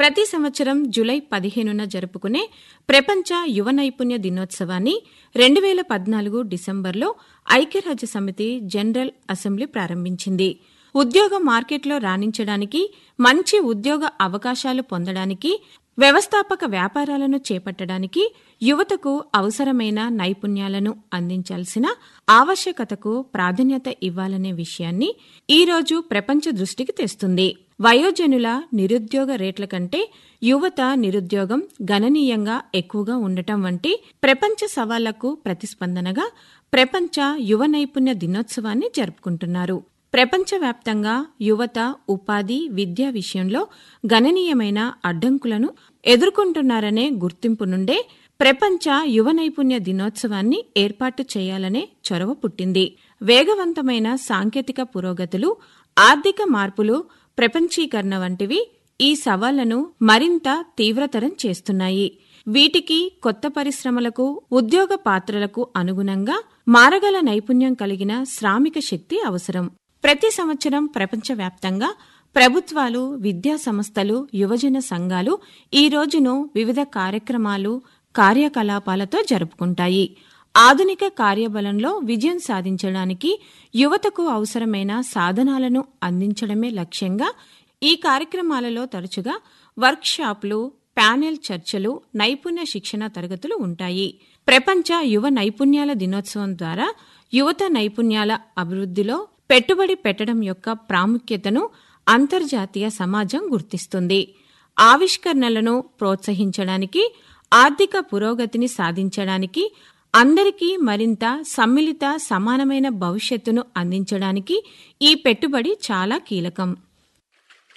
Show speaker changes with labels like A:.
A: ప్రతి సంవత్సరం జులై పదిహేనున జరుపుకునే ప్రపంచ యువ నైపుణ్య దినోత్సవాన్ని రెండు వేల పద్నాలుగు డిసెంబర్లో ఐక్యరాజ్య సమితి జనరల్ అసెంబ్లీ ప్రారంభించింది ఉద్యోగ మార్కెట్లో రాణించడానికి మంచి ఉద్యోగ అవకాశాలు పొందడానికి వ్యవస్థాపక వ్యాపారాలను చేపట్టడానికి యువతకు అవసరమైన నైపుణ్యాలను అందించాల్సిన ఆవశ్యకతకు ప్రాధాన్యత ఇవ్వాలనే విషయాన్ని ఈ రోజు ప్రపంచ దృష్టికి తెస్తుంది వయోజనుల నిరుద్యోగ రేట్ల కంటే యువత నిరుద్యోగం గణనీయంగా ఎక్కువగా ఉండటం వంటి ప్రపంచ సవాళ్లకు ప్రతిస్పందనగా ప్రపంచ యువ నైపుణ్య దినోత్సవాన్ని జరుపుకుంటున్నారు ప్రపంచవ్యాప్తంగా యువత ఉపాధి విద్య విషయంలో గణనీయమైన అడ్డంకులను ఎదుర్కొంటున్నారనే గుర్తింపు నుండే ప్రపంచ యువ నైపుణ్య దినోత్సవాన్ని ఏర్పాటు చేయాలనే చొరవ పుట్టింది వేగవంతమైన సాంకేతిక పురోగతులు ఆర్థిక మార్పులు ప్రపంచీకరణ వంటివి ఈ సవాళ్లను మరింత తీవ్రతరం చేస్తున్నాయి వీటికి కొత్త పరిశ్రమలకు ఉద్యోగ పాత్రలకు అనుగుణంగా మారగల నైపుణ్యం కలిగిన శ్రామిక శక్తి అవసరం ప్రతి సంవత్సరం ప్రపంచవ్యాప్తంగా ప్రభుత్వాలు విద్యా సంస్థలు యువజన సంఘాలు ఈ రోజును వివిధ కార్యక్రమాలు కార్యకలాపాలతో జరుపుకుంటాయి ఆధునిక కార్యబలంలో విజయం సాధించడానికి యువతకు అవసరమైన సాధనాలను అందించడమే లక్ష్యంగా ఈ కార్యక్రమాలలో తరచుగా వర్క్షాప్లు ప్యానెల్ చర్చలు నైపుణ్య శిక్షణ తరగతులు ఉంటాయి ప్రపంచ యువ నైపుణ్యాల దినోత్సవం ద్వారా యువత నైపుణ్యాల అభివృద్ధిలో పెట్టుబడి పెట్టడం యొక్క ప్రాముఖ్యతను అంతర్జాతీయ సమాజం గుర్తిస్తుంది ఆవిష్కరణలను ప్రోత్సహించడానికి ఆర్థిక పురోగతిని సాధించడానికి అందరికీ మరింత సమ్మిళిత సమానమైన భవిష్యత్తును అందించడానికి ఈ పెట్టుబడి చాలా కీలకం